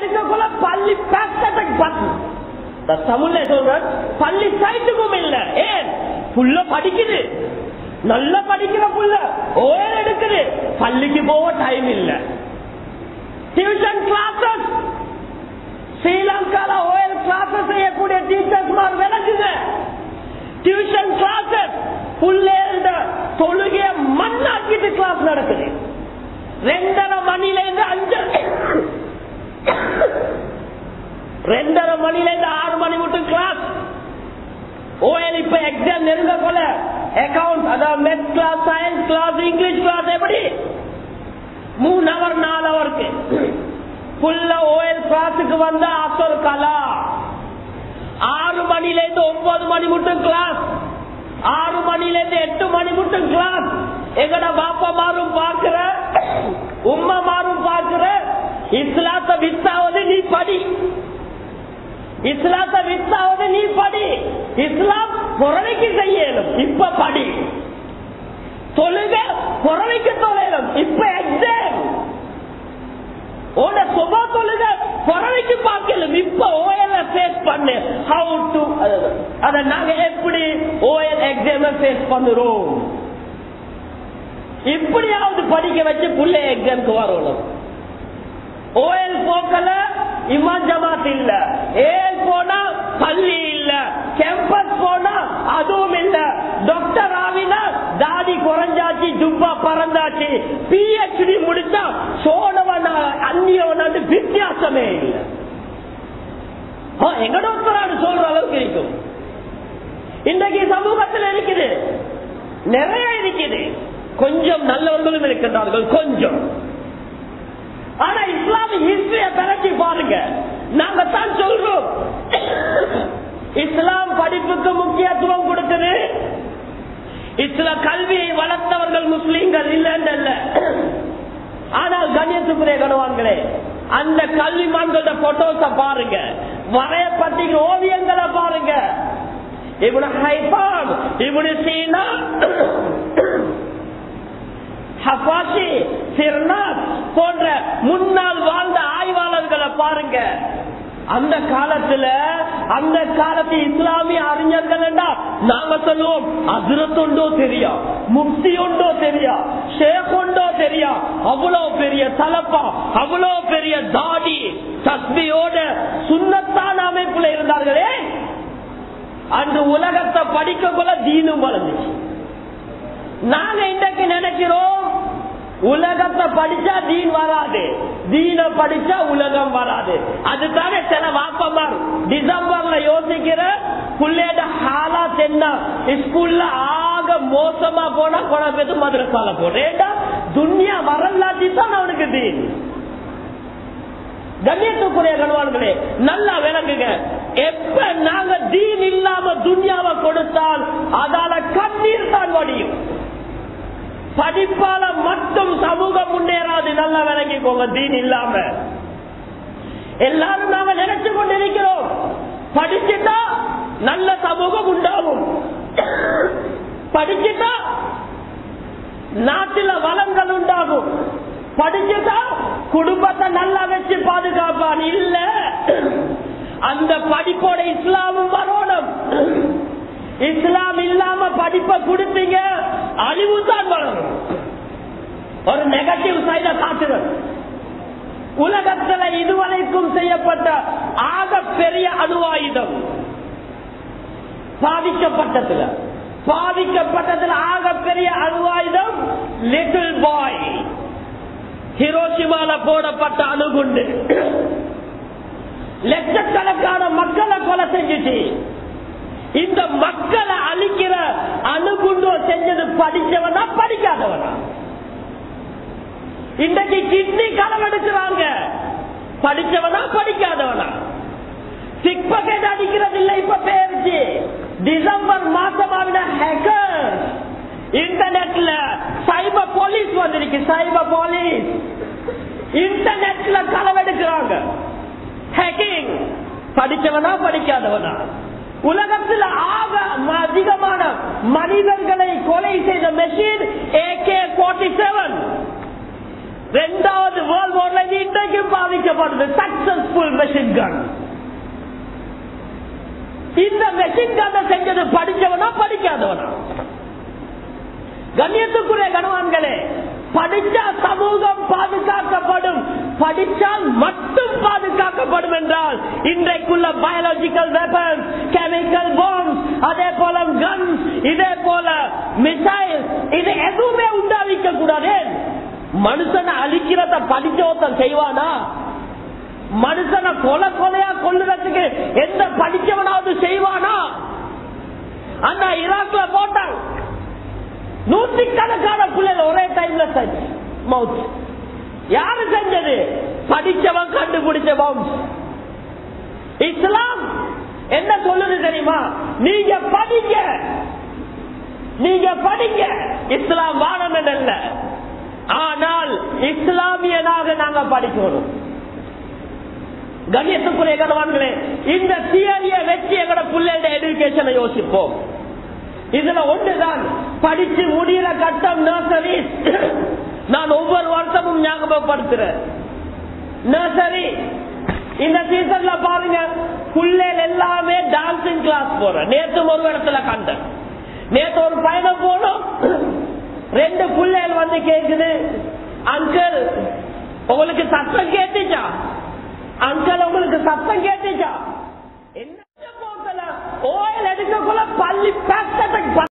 எடுக்கக்குள்ள பள்ளி பேக்கெட்டுக்கு பார்த்து நான் தமிழ்ல சொல்றேன் பள்ளி சைட்டுக்கும் இல்ல ஏன் புள்ள படிக்குது நல்லா படிக்கிற புள்ள ஓயல் எடுக்குது பள்ளிக்கு போக டைம் இல்ல டியூஷன் கிளாஸஸ் ஸ்ரீலங்கால ஓயல் கிளாஸஸ் செய்யக்கூடிய டீச்சர்ஸ் மாதிரி விளக்குங்க டியூஷன் கிளாஸஸ் புள்ளேந்த தொழுகைய மண்ணாக்கிட்டு கிளாஸ் நடக்குது ரெண்டரை மணில இருந்து அஞ்சு ரெண்டரை மணில இருந்து ஆறு மணி மட்டும் கிளாஸ் ஓஎல் இப்ப எக்ஸாம் நெருங்க போல அக்கவுண்ட் அதாவது math class science class English class எப்படி மூணு அவர் நாலு அவருக்கு புல்ல ஓஎல் கிளாஸுக்கு வந்தா அசல் கலா ஆறு மணில இருந்து ஒன்பது மணி மட்டும் கிளாஸ் ஆறு மணில இருந்து எட்டு மணி மட்டும் கிளாஸ் எங்கட பாப்பா மாறும் பாக்குற உம்மா மாறும் பாக்குற இஸ்லாத்த வித்தாவது நீ படி இஸ்லாத்த வித்தாவது நீ படி இஸ்லாம் புறவைக்கு செய்யணும் இப்ப படி தொழுக புறவைக்கு தொழிலும் இப்ப எக்ஸாம் உன சுப தொழுக புறவைக்கு பார்க்கலும் இப்ப ஓஎல் ஃபேஸ் பண்ணு ஹவு டு அத நாங்க எப்படி ஓஎல் எக்ஸாம் ஃபேஸ் பண்ணுறோம் இப்படியாவது படிக்க வச்சு புள்ள எக்ஸாம்க்கு வரணும் ஓஎல் போக்கல இமான் ஜமாத் இல்ல ஏல் போனா பள்ளி இல்ல கேம்பஸ் போனா அதுவும் இல்ல டாக்டர் ஆவினா தாடி குறைஞ்சாச்சு ஜுப்பா பறந்தாச்சு பிஹெச்டி முடிச்சா சோழவன் அந்நியவன் வித்தியாசமே இல்லை எங்க டாக்டர் சொல்ற அளவுக்கு இருக்கும் இன்றைக்கு சமூகத்தில் இருக்குது நிறைய இருக்குது கொஞ்சம் நல்லவர்களும் இருக்கின்றார்கள் கொஞ்சம் ஆனா இஸ்லாமிக் ஹிஸ்டரிய பரட்டி பாருங்க நாங்க தான் சொல்றோம் இஸ்லாம் படிப்புக்கு முக்கியத்துவம் கொடுக்குது இஸ்லாம் கல்வியை வளர்த்தவர்கள் முஸ்லீம்கள் இல்லைன்னு ஆனால் கண்ணியத்துக்குரிய கணவான்களே அந்த கல்விமான்களோட போட்டோஸ பாருங்க வரையப்பட்டிருக்கிற ஓவியங்களை பாருங்க இவனு ஹைபான் இவனு சீனா ஹபாஷி சிர்னாத் போன்ற முன்னால் வாழ்ந்த ஆய்வாளர்களை பாருங்க அந்த காலத்துல அந்த காலத்து இஸ்லாமிய அறிஞர்கள் நாங்க சொல்லுவோம் அதிரத் உண்டோ தெரியும் முக்தி உண்டோ தெரியும் ஷேக் உண்டோ தெரியும் அவ்வளவு பெரிய தலப்பா அவ்வளவு பெரிய தாடி தஸ்மியோட சுண்ணத்தான அமைப்புல இருந்தார்களே அன்று உலகத்தை படிக்கக்குள்ள தீனும் வளர்ந்துச்சு நாங்க இன்றைக்கு நினைக்கிறோம் உலகத்தை படிச்சா தீன் வராது தீன படிச்சா உலகம் வராது அதுதானே சில வாப்பமார் டிசம்பர்ல யோசிக்கிற புள்ளையோட ஹாலாத் என்ன ஸ்கூல்ல ஆக மோசமா போனா கொலை பேத்து மதுரசால போடா துன்யா வரலாத்தி தான் அவனுக்கு தீன் கண்ணியத்துக்குரிய கணவான்களே நல்லா விளங்குங்க எப்ப நாங்க தீன் இல்லாம துன்யாவை கொடுத்தால் அதால கண்ணீர் தான் வடியும் படிப்பால மட்டும் சமூகம் முன்னேறாது நல்லா விளங்கிக்கோங்க தீன் இல்லாம எல்லாரும் நாங்க நினைச்சு கொண்டிருக்கிறோம் படிச்சுட்டா நல்ல சமூகம் உண்டாகும் படிச்சுட்டா நாட்டில வளங்கள் உண்டாகும் படிச்சுட்டா குடும்பத்தை நல்லா வச்சு பாதுகாப்பான் இல்ல அந்த படிப்போட இஸ்லாமும் வரணும் இஸ்லாம் இல்லாம படிப்பை கொடுத்தீங்க அழிவு தான் வளரும் ஒரு நெகட்டிவ் சைட காட்டுறது உலகத்துல இதுவரைக்கும் செய்யப்பட்ட ஆக பெரிய அணுவாயுதம் பாதிக்கப்பட்டதுல பாதிக்கப்பட்டதுல ஆக பெரிய அணுவாயுதம் லிட்டில் பாய் ஹிரோஷிமால போடப்பட்ட அணுகுண்டு லட்சக்கணக்கான மக்களை கொலை செஞ்சுச்சு இந்த மக்களை அழிக்கிற அணுகுண்டு செஞ்சது படிச்சவனா படிக்காதவனா இன்றைக்கு கிட்னி களவெடுக்கிறாங்க படிச்சவனா படிக்காதவனா சிக் பக்கெட் அடிக்கிறது இல்ல இப்ப பேருச்சு டிசம்பர் மாசமாவின ஹேக்கர் இன்டர்நெட்ல சைபர் போலீஸ் வந்திருக்கு சைபர் போலீஸ் இன்டர்நெட்ல களவெடுக்கிறாங்க ஹேக்கிங் படிச்சவனா படிக்காதவனா உலகத்தில் ஆக அதிகமான மனிதர்களை கொலை செய்த மெஷின் ஏகே போர்ட்டி செவன் இரண்டாவது வேர்ல்ட் வார்ல இன்றைக்கும் பாதிக்கப்படுது சக்சஸ் பவர்ஃபுல் மெஷின் கன் இந்த மெஷின் கன்னை செஞ்சது படிச்சவனா படிக்காதவனா கண்ணியத்துக்குரிய கணவான்களே படிச்சா சமூகம் பாதுகாக்கப்படும் படிச்சால் மட்டும் பாதுகாக்கப்படும் என்றால் இன்றைக்குள்ள பயாலஜிக்கல் வெப்பன்ஸ் கெமிக்கல் பாம்ஸ் அதே போல கன்ஸ் இதே போல மிசைல் இது எதுவுமே உண்டாவிக்க கூடாது மனுஷனை அழிக்கிறத படிச்ச ஒருத்தன் செய்வானா மனுஷனை கொலை கொலையா கொள்ளுறதுக்கு எந்த படிச்சவனாவது செய்வானா அந்த ஈராக்ல போட்டான் நூற்றுக்கணக்கான பிள்ளைகள் ஒரே டைம்ல மவுத் யாரு செஞ்சது படிச்சவன் கண்டுபிடிச்ச பவுன்ஸ் இஸ்லாம் என்ன சொல்லுது தெரியுமா நீங்க படிங்க நீங்க படிங்க இஸ்லாம் வானம் அல்ல ஆனால் இஸ்லாமியனாக நாங்க படிக்கணும் கண்ணியத்துக்குரிய கணவான்களே இந்த தியரிய வச்சு எங்கட பிள்ளைகளோட எடுக்கேஷனை யோசிப்போம் இதுல ஒன்றுதான் படிச்சு முடிகிற கட்டம் நர்சரி நான் ஒவ்வொரு வருஷமும் ஞாபகப்படுத்துறேன் நர்சரி இந்த சீசன்ல பாருங்க பிள்ளைகள் எல்லாமே டான்சிங் கிளாஸ் போறேன் நேத்து ஒரு இடத்துல கண்டேன் நேத்து ஒரு பயணம் போனோம் ரெண்டு பிள்ளைகள் வந்து கேக்குது அங்கிள் உங்களுக்கு சத்தம் கேட்டுச்சா அங்கிள் உங்களுக்கு சத்தம் கேட்டுச்சா என்ன போக்கல ஓயில் எடுக்கக்குள்ள பள்ளி பேக்கத்தை